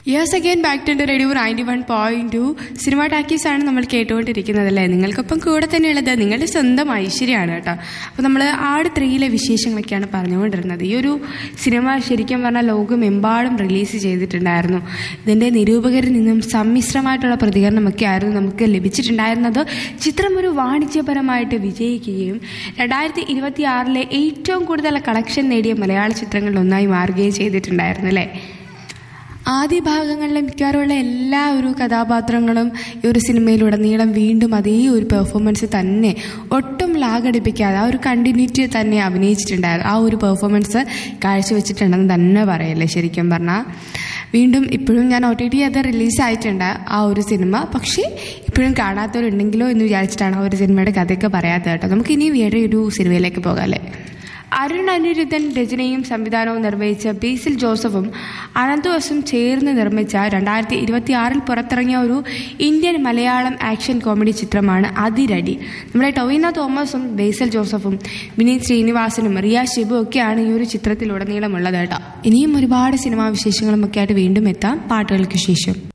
yes again back to radio ninety one point two cinema talkies ആണ് നമ്മൾ കേട്ടുകൊണ്ടിരിക്കുന്നത് അല്ലേ നിങ്ങൾക്കൊപ്പം കൂടെ തന്നെയുള്ളത് നിങ്ങളുടെ സ്വന്തം ഐശ്വര്യമാണ് കേട്ടോ അപ്പോൾ നമ്മൾ ആട് ത്രീയിലെ വിശേഷങ്ങളൊക്കെയാണ് പറഞ്ഞുകൊണ്ടിരുന്നത് ഈ ഒരു സിനിമ ശരിക്കും പറഞ്ഞാൽ ലോകമെമ്പാടും റിലീസ് ചെയ്തിട്ടുണ്ടായിരുന്നു ഇതിൻ്റെ നിരൂപകരിൽ നിന്നും സമ്മിശ്രമായിട്ടുള്ള പ്രതികരണമൊക്കെ ആയിരുന്നു നമുക്ക് ലഭിച്ചിട്ടുണ്ടായിരുന്നത് ചിത്രം ഒരു വാണിജ്യപരമായിട്ട് വിജയിക്കുകയും രണ്ടായിരത്തി ഇരുപത്തി ആറിലെ ഏറ്റവും കൂടുതൽ കളക്ഷൻ നേടിയ മലയാള ചിത്രങ്ങളിൽ ഒന്നായി മാറുകയും ചെയ്തിട്ടുണ്ടായിരുന്നു അല്ലേ ആദ്യ ഭാഗങ്ങളിലെ മിക്കവാറുമുള്ള എല്ലാ ഒരു കഥാപാത്രങ്ങളും ഈ ഒരു സിനിമയിലുടനീളം വീണ്ടും അതേ ഒരു പെർഫോമൻസ് തന്നെ ഒട്ടും ലാഗടിപ്പിക്കാതെ ആ ഒരു കണ്ടിന്യൂറ്റി തന്നെ അഭിനയിച്ചിട്ടുണ്ടായിരുന്നു ആ ഒരു പെർഫോമൻസ് കാഴ്ചവെച്ചിട്ടുണ്ടെന്ന് തന്നെ പറയല്ലേ ശരിക്കും പറഞ്ഞാൽ വീണ്ടും ഇപ്പോഴും ഞാൻ ഒ ടി ടി അത് റിലീസായിട്ടുണ്ട് ആ ഒരു സിനിമ പക്ഷേ ഇപ്പോഴും കാണാത്തവരുണ്ടെങ്കിലോ എന്ന് വിചാരിച്ചിട്ടാണ് ആ ഒരു സിനിമയുടെ കഥയൊക്കെ പറയാത്തത് കേട്ടോ നമുക്ക് ഇനി വേറെ ഒരു സിനിമയിലേക്ക് പോകാം അല്ലേ അരുൺ അനിരുദ്ധൻ രചനയും സംവിധാനവും നിർവഹിച്ച ബേസിൽ ജോസഫും അനന്തവസും ചേർന്ന് നിർമ്മിച്ച രണ്ടായിരത്തി ഇരുപത്തി ആറിൽ പുറത്തിറങ്ങിയ ഒരു ഇന്ത്യൻ മലയാളം ആക്ഷൻ കോമഡി ചിത്രമാണ് അതിരടി നമ്മുടെ ടൊവിന തോമസും ബേസിൽ ജോസഫും വിനീത് ശ്രീനിവാസനും റിയ ഷിബു ഒക്കെയാണ് ഈ ഒരു ചിത്രത്തിലുടനീളമുള്ളത് കേട്ടോ ഇനിയും ഒരുപാട് സിനിമാ വിശേഷങ്ങളും ഒക്കെ ആയിട്ട് വീണ്ടും എത്താം പാട്ടുകൾക്ക് ശേഷം